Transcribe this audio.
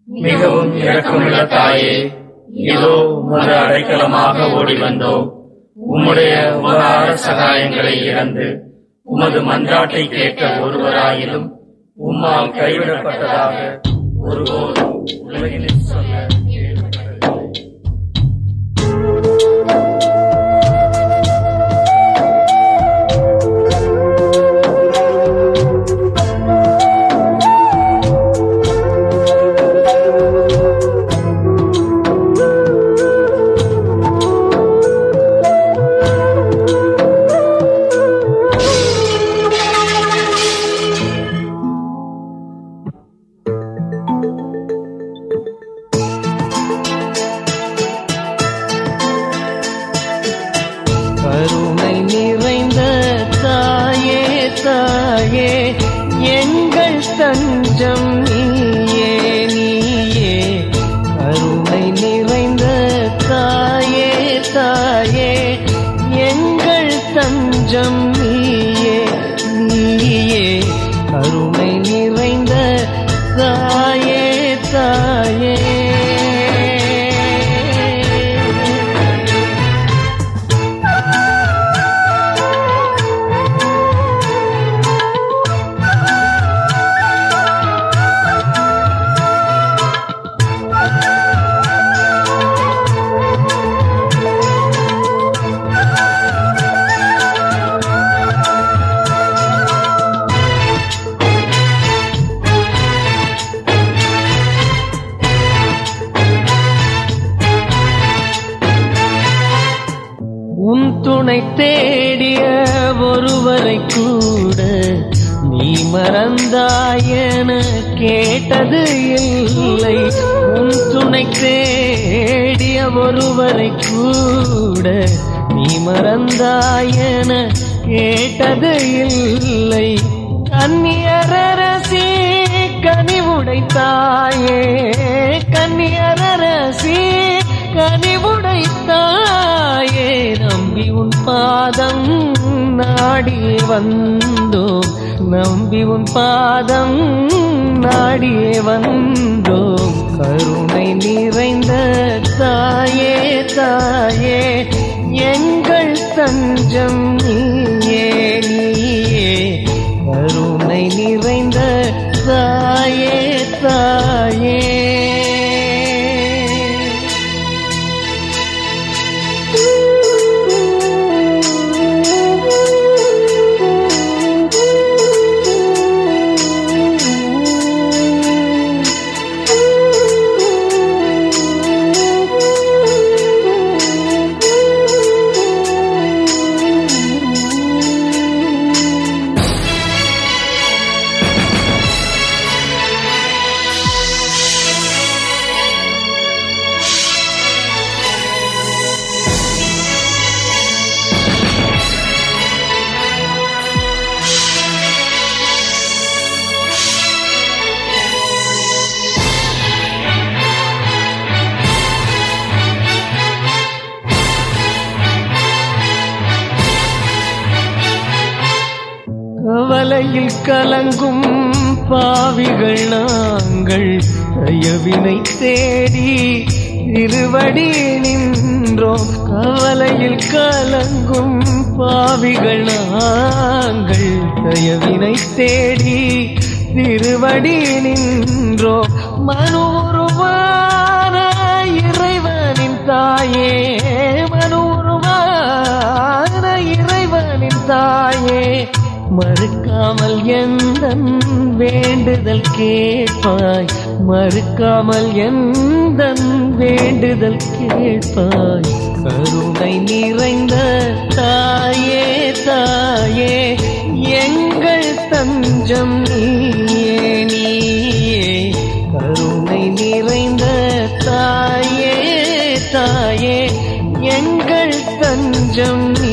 மிகவும் இரக்கமுள்ள தாயே இதோ உமது அடைக்கலமாக ஓடி வந்தோம் உம்முடைய உபகார சகாயங்களை இழந்து உமது மன்றாட்டை கேட்க ஒருவராயிலும் உம்மால் கைவிடப்பட்டதாக ஒருபோதும் உலகினில் சொல்ல கேள்விப்பட்டதில்லை. கருணை நிறைந்த தாயே தாயே எங்கள் தஞ்சம் நீயே நீயே கருணை நிறைந்த தாயே தாயே எங்கள் தஞ்சம் நீயே நீயே கருணை நிறைந்த தாயே தாயே உன் துணை தேடிய ஒருவரை கூட நீ மறந்தாயென கேட்டது இல்லை உன் துணை தேடிய ஒருவரை கூட நீ மறந்தாயென கேட்டது இல்லை கன்னியரசி கனிவுடைத்தாயே கன்னியரசி கனிவுடைத்தாயே நம்பி உன் பாதம் நாடி வந்தோம் நம்பி உன் பாதம் நாடியே வந்தோம் கருணை நிறைந்த தாயே தாயே எங்கள் தஞ்சம் நீயே நீயே கருணை நிறைந்த தாயே தாயே கவலையில் கலங்கும் பாவிகள் நாங்கள் தயவினை தேடி திருவடி நின்றோம் கவலையில் கலங்கும் பாவிகள் நாங்கள் தயவினை தேடி திருவடி நின்றோம் மனூருவான இறைவனின் தாயே மனூருவான இறைவனின் தாயே மறுக்காமல் எந்த வேண்டுதல் கேட்பாய் மறுக்காமல் எந்த வேண்டுதல் கேட்பாய் கருணை நிறைந்த தாயே தாயே எங்கள் தஞ்சம் நீயே நீயே கருணை நிறைந்த தாயே தாயே எங்கள் தஞ்சம்